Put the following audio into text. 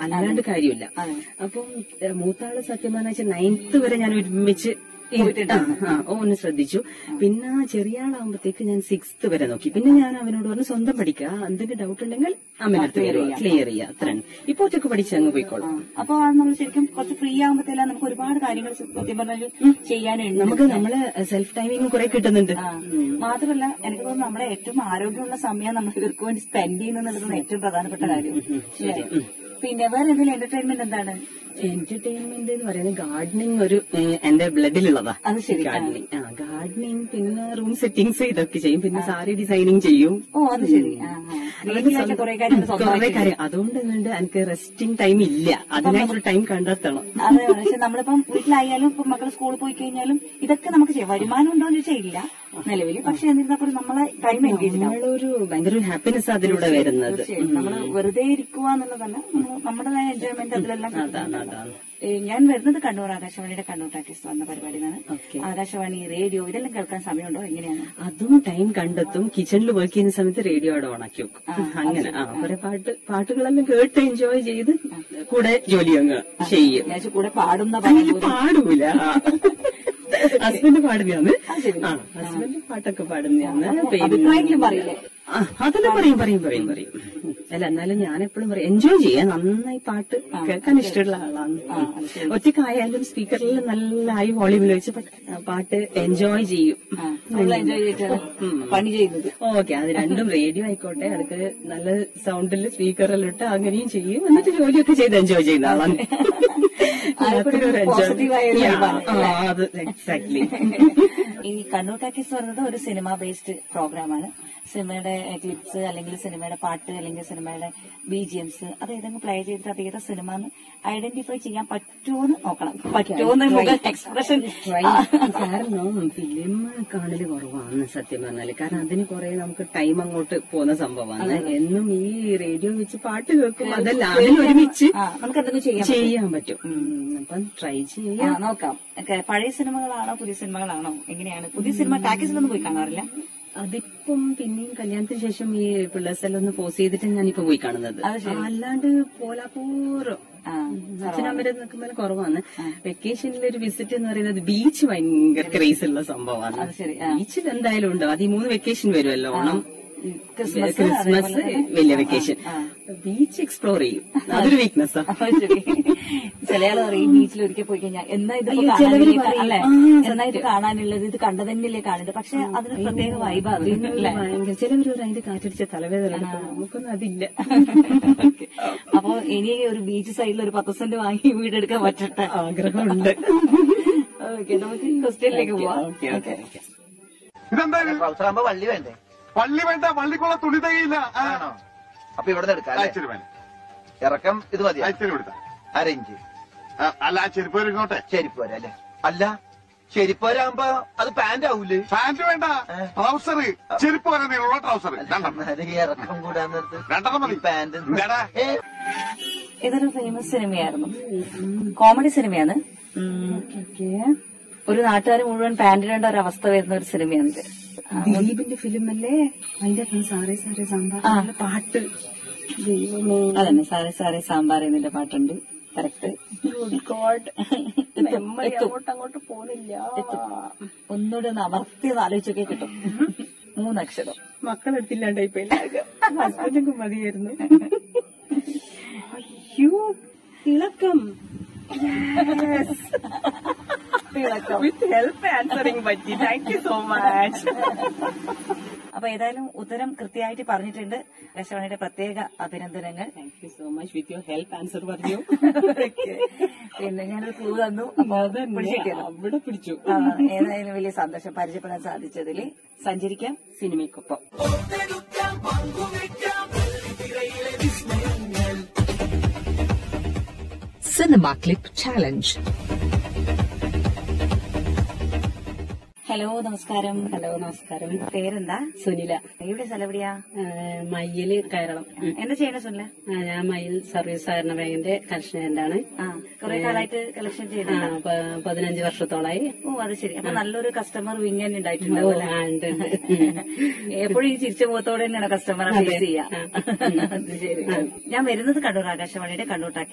അല്ലാണ്ട് കാര്യമില്ല അപ്പം ഏഹ്, മൂത്താള് സത്യം പറഞ്ഞാൽ നയൻത്ത് വരെ ഞാൻ ഒരുമിച്ച് ഇരുത്തി- ആ, ആ, ഒന്ന് ശ്രദ്ധിച്ചു പിന്നെ ചെറിയ ആളാകുമ്പോഴത്തേക്ക് ഞാൻ സിക്സ്ത് വരെ നോക്കി പിന്നെ ഞാൻ അവനോട് പറഞ്ഞു സ്വന്തം പഠിക്കുക എന്തെങ്കിലും ഡൗട്ട് ഉണ്ടെങ്കിൽ അമ്മയുടെ അടുത്ത് ക്ലിയർ ചെയ്യുക അത്രയാണ് ഇപ്പൊ ഒറ്റക്ക് പഠിച്ച് അങ്ങ് പോയിക്കോളാം അപ്പൊ നമ്മൾ ശരിക്കും കുറച്ച് ഫ്രീ ആകുമ്പോഴത്തേലും നമുക്ക് ഒരുപാട് കാര്യങ്ങൾ സത്യം പറഞ്ഞാൽ ചെയ്യാനുണ്ട് നമുക്ക് നമ്മള് സെൽഫ് ടൈമിങ് കുറെ കിട്ടുന്നുണ്ട് ആ. മാത്രമല്ല എനിക്ക് തോന്നുന്നു നമ്മുടെ ഏറ്റവും ആരോഗ്യമുള്ള സമയം നമ്മൾ ഇവർക്ക് വേണ്ടി സ്പെൻഡ് ചെയ്യുന്നതാണ് ഏറ്റവും പ്രധാനപ്പെട്ട കാര്യം ഇല്ലേ? പിന്നെ വേറെ എന്തെങ്കിലും എന്റർടൈൻമെന്റ് എന്താണ് എന്റർടൈൻമെന്റ് എന്ന് പറയുന്നത് ഗാർഡനിങ് ഒരു ഏഹ്, എന്റെ ബ്ലഡിലുള്ളതാ അത് ശരി. ഗാർഡനിങ് ആ ഗാർഡനിങ് പിന്നെ റൂം സെറ്റിംഗ്സ് ഇതൊക്കെ ചെയ്യും പിന്നെ സാരി ഡിസൈനിങ് ചെയ്യും ഓ അത് ശരി ആ, ആ. ക്രിയേറ്റീവായിട്ട് കുറെ കാര്യങ്ങൾ കുറെ സ്വന്തമായിട്ട് കാര്യം അതുകൊണ്ട് എന്നുണ്ട് എനിക്ക് റെസ്റ്റിംഗ് ടൈം ഇല്ല അതിനായിട്ടൊരു ടൈം കണ്ടെത്തണം അതെ പക്ഷെ നമ്മളിപ്പം വീട്ടിലായാലും ഇപ്പം മക്കൾ സ്കൂളിൽ പോയി കഴിഞ്ഞാലും ഇതൊക്കെ നമുക്ക് ചെയ്യാം വരുമാനം ഉണ്ടോ എന്ന് ചോദിച്ചാൽ ഇല്ല നിലവിൽ പക്ഷെ എന്നിരുന്നപ്പോൾ നമ്മളെ ടൈം എൻഗേജ് ആവും നമ്മളൊരു ഭയങ്കര ഹാപ്പിനെസ് അതിലൂടെ വരുന്നത് തീർച്ചയായും നമ്മള് വെറുതെ ഇരിക്കുക എന്നുള്ളതല്ല നമ്മള് നമ്മുടേതായ എൻജോയ്മെന്റ് അതിലെല്ലാം അതാണ് അതാണ് ഏ, ഞാൻ വരുന്നത് കണ്ണൂർ ആകാശവാണിയുടെ കണ്ണൂർ ടാക്കീസ് എന്ന പരിപാടിയാണ് Okay. ആകാശവാണി റേഡിയോ ഇതെല്ലാം കേൾക്കാൻ സമയമുണ്ടോ എങ്ങനെയാണ് അതും ടൈം കണ്ടെത്തും കിച്ചണിൽ വർക്ക് ചെയ്യുന്ന സമയത്ത് റേഡിയോ അവിടെ ഓണാക്കി വെക്കും അങ്ങനെ ആ കുറെ പാട്ട് പാട്ടുകളെല്ലാം കേട്ട് എൻജോയ് ചെയ്ത് കൂടെ ജോലി അങ്ങ് ചെയ്യും ഞാൻ കൂടെ പാടുന്ന അതില് പാടൂല ഹസ്ബൻഡ് പാടുന്നതാണ് ആ ഹസ്ബൻഡ് പാട്ടൊക്കെ പാടുന്നതാണ് അഭിപ്രായങ്ങളും പറയില്ലേ ആ, അതെല്ലാം പറയും പറയും പറയും പറയും അല്ല എന്നാലും ഞാൻ എപ്പോഴും പറയും എൻജോയ് ചെയ്യാൻ നന്നായി പാട്ട് കേൾക്കാൻ ഇഷ്ടമുള്ള ആളാണ് ഒറ്റക്കായാലും സ്പീക്കറിൽ നല്ല ഹൈ വോളിയൂമിൽ വെച്ച് പ- പാട്ട് എൻജോയ് ചെയ്യും എൻജോയ് ചെയ്തിട്ടാണ് പണി ചെയ്യുന്നത് ഓക്കെ അത് രണ്ടും റേഡിയോ ആയിക്കോട്ടെ അതൊക്കെ നല്ല സൗണ്ടിൽ സ്പീക്കറിലിട്ട് അങ്ങനെയും ചെയ്യും എന്നിട്ട് ജോലിയൊക്കെ ചെയ്ത് എൻജോയ് ചെയ്യുന്ന ആളാണ് അതൊക്കെ ഒരു അതൊരു enjoy- positive ആയ ഒരു Yeah, vibe ആണ്, ആ, അത് എക്സാക്ട്ലി ഈ കണ്ണൂർ ടാക്കീസ് പറയുന്നത് ഒരു സിനിമ ബേസ്ഡ് പ്രോഗ്രാമാണ് സിനിമയുടെ ക്ലിപ്സ് അല്ലെങ്കിൽ സിനിമയുടെ പാട്ട് അല്ലെങ്കിൽ സിനിമയുടെ ബി ജി എംസ് അത് ഏതെങ്കിലും പ്ലേ ചെയ്തിട്ട് അത് ഏതാ സിനിമ എന്ന് ഐഡന്റിഫൈ ചെയ്യാൻ പറ്റുമോന്ന് നോക്കണം പറ്റുമോന്ന് മുഖം എക്സ്പ്രഷൻ കാരണം ഫിലിം കാണല് കുറവാണ് സത്യം പറഞ്ഞാല് കാരണം അതിന് കുറെ നമുക്ക് ടൈം അങ്ങോട്ട് പോകുന്ന സംഭവമാണ് എന്നും ഈ റേഡിയോ വെച്ച് പാട്ട് കേൾക്കും അതല്ല അതിന് ഒരുമിച്ച് നമുക്ക് എന്തെങ്കിലും ചെയ്യാം ചെയ്യാൻ പറ്റും ഉം, അപ്പം ട്രൈ ചെയ്യാം ആ, നോക്കാം ഒക്കെ പഴയ സിനിമകളാണോ പുതിയ സിനിമകളാണോ എങ്ങനെയാണ് പുതിയ സിനിമ ടാക്കീസിലൊന്നും പോയി കാണാറില്ല അതിപ്പം പിന്നെയും കല്യാണത്തിന് ശേഷം ഈ പിള്ളേഴ്സെല്ലാം ഒന്ന് പോസ് ചെയ്തിട്ട് ഞാനിപ്പോ പോയി കാണുന്നത് അല്ലാണ്ട് പോലാപ്പൂർ അച്ഛനമ്മരെ നിൽക്കുമ്പോൾ കുറവാണ് വെക്കേഷനിൽ ഒരു വിസിറ്റ് എന്ന് പറയുന്നത് ബീച്ച് ഭയങ്കര ക്രേസ് ഉള്ള സംഭവമാണ് ശരി, ബീച്ചിൽ എന്തായാലും ഉണ്ട് അത് ഈ മൂന്ന് വെക്കേഷൻ വരുമല്ലോ ഓണം ക്രിസ്മസ് ക്രിസ്മസ് വലിയ വെക്കേഷൻ ബീച്ച് എക്സ്പ്ലോർ ചെയ്യും അതൊരു വീക്ക്നെസ്സാ അപ്പൊ ശരി ചില ആള് പറയും ബീച്ചിൽ ഒരിക്കൽ പോയി കഴിഞ്ഞാൽ എന്നാ ഇത് അയ്യോ, ചിലവര് കാണാനില്ലേ പറയും. അല്ലെ ആ, എന്നാ ഇത് കാണാനുള്ളത് ഇത് കണ്ടു തന്നെയല്ലേ കാണുന്നത് പക്ഷെ അതിന് പ്രത്യേക വൈബാണ് അല്ലേ ഭയങ്കര ചിലവർ അതിന്റെ കാറ്റടിച്ച തലവേദന എടുക്കും നമുക്കൊന്നും അതില്ല അപ്പൊ ഇനി ഒരു ബീച്ച് സൈഡിൽ ഒരു പത്ത് സെന്റ് വാങ്ങി വീടെടുക്കാൻ പറ്റട്ടെ ആഗ്രഹമുണ്ട് ഓക്കെ നമുക്ക് ക്വസ്റ്റ്യനിലേക്ക് പോവാം ഓക്കെ ഓക്കെ ഇതെന്താ ട്രൗസർ ആകുമ്പോ വള്ളി വേണ്ടേ പള്ളി വേണ്ട പള്ളിക്കുള്ള തുണി തികയില്ല ആ, ആണോ അപ്പൊ ഇവിടെ നിന്ന് എടുക്കാം അല്ലേ? ഇച്ചിരി വേണം ഇറക്കം ഇത് മതി ഇച്ചിരി കൊടുത്ത അരയിഞ്ച് അല്ല ആ ചെരുപ്പ് ഇങ്ങോട്ടെ ചെരിപ്പ് വരെ അല്ലേ അല്ല ചെരിപ്പ് വരാകുമ്പോ അത് പാന്റ് ആവൂലേ പാന്റ് വേണ്ട ട്രൗസർ ചെരുപ്പ് വരെ നീളമുള്ള ട്രൗസർ രണ്ടെണ്ണം എന്നാലും ഈ ഇറക്കം കൂടാൻ നേരത്ത് രണ്ടെണ്ണം മതി ഈ പാന്റ് എന്താടാ? ഏ ഇതൊരു ഫേമസ് സിനിമയായിരുന്നു കോമഡി സിനിമയാണ് ഉം. ഒരു നാട്ടുകാർ മുഴുവൻ പാന്റിടേണ്ട ഒരു അവസ്ഥ വരുന്ന ഒരു സിനിമയാണിത് ദിലീപിന്റെ ഫിലിം അല്ലേ അതിന്റെ അകത്ത് സാറേ സാറേ സാമ്പാർ നല്ല പാട്ട് ദൈവമേ അതന്നെ സാറേ സാറേ സാമ്പാർ എന്നിന്റെ പാട്ടുണ്ട് കറക്റ്റ് ഗോഡ് അങ്ങോട്ട് അങ്ങോട്ട് പോകുന്നില്ല ഒന്നുകൂടെ ഒന്ന് അമർത്തി ഒന്ന് ആലോചിച്ചൊക്കെ കിട്ടും മൂന്നക്ഷരം മക്കളെടുത്തില്ലാണ്ടായി പോയി ഹസ്ബൻഡൊക്കെ മതിയായിരുന്നു അയ്യോ തിളക്കം വിത്ത് ഹെൽപ്പ് ആൻസറിങ് പറ്റി താങ്ക് യു സോ മച്ച് അപ്പൊ ഏതായാലും ഉത്തരം കൃത്യമായിട്ട് പറഞ്ഞിട്ടുണ്ട് ആകാശവാണിയുടെ പ്രത്യേക അഭിനന്ദനങ്ങൾ thank you so much with your help answer പറഞ്ഞു പിന്നെ ഞാനൊരു ക്ലൂ തന്നു അപ്പൊ പിടിച്ചിട്ടില്ല അവിടെ പിടിച്ചു ആ, ഏതായാലും വലിയ സന്തോഷം പരിചയപ്പെടാൻ സാധിച്ചതിൽ സഞ്ചരിക്കാം സിനിമയ്ക്കൊപ്പം Cinema Clip Challenge. ഹലോ നമസ്കാരം ഹലോ നമസ്കാരം പേരെന്താ സുനില എവിടെ സ്ഥലം എവിടെയാ മയ്യല് കയറളം എന്താ ചെയ്യണ സുനില ആ, ഞാൻ മയിൽ സർവീസ് സഹകരണ ബാങ്കിന്റെ കർഷകന്റാണ് ആ കുറെ കാലമായിട്ട് കളക്ഷൻ ആ, ചെയ്തിട്ടുണ്ടോ പ- പതിനഞ്ച് വർഷത്തോളായി ഓ അത് ശരി അപ്പൊ നല്ലൊരു കസ്റ്റമർ വിങ്ങൻ ഓ, ഉണ്ടായിട്ടുണ്ടാവും അല്ലേ? ആ, ഉണ്ട്, ഉണ്ട്. എപ്പോഴും ഈ ചിരിച്ച മുഖത്തോടെ തന്നെയാണ് കസ്റ്റമറെ ഫേസ് ചെയ്യാ അത് ശരി ഞാൻ വരുന്നത് കണ്ണൂർ ആകാശവാണിയുടെ കണ്ണൂർ ടാക്കി